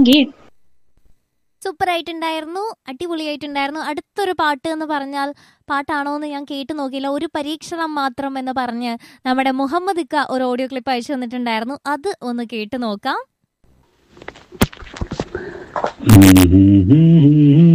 പങ്കിട്ട് സൂപ്പർ ആയിട്ടുണ്ടായിരുന്നു അടിപൊളിയായിട്ടുണ്ടായിരുന്നു അടുത്തൊരു പാട്ട് എന്ന് പറഞ്ഞാൽ പാട്ടാണോ എന്ന് ഞാൻ കേട്ടു നോക്കിയില്ല ഒരു പരീക്ഷണം മാത്രം എന്ന് പറഞ്ഞ് നമ്മുടെ മുഹമ്മദ് ഇക്ക ഒരു ഓഡിയോ ക്ലിപ്പ് അയച്ചു തന്നിട്ടുണ്ടായിരുന്നു അത് ഒന്ന് കേട്ടു നോക്കാം Mm-hmm.